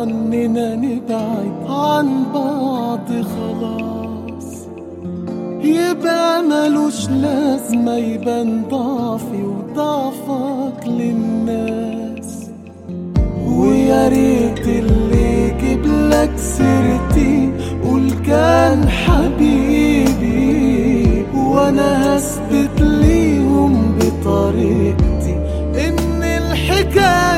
اننا نبعد عن بعض خلاص يبقى ملوش لازمة يبان ضعفي وضعفك للناس ويا ريت اللي يجيب لك سيرتي قول كان حبيبي وانا هثبت ليهم بطريقتي ان الحكايه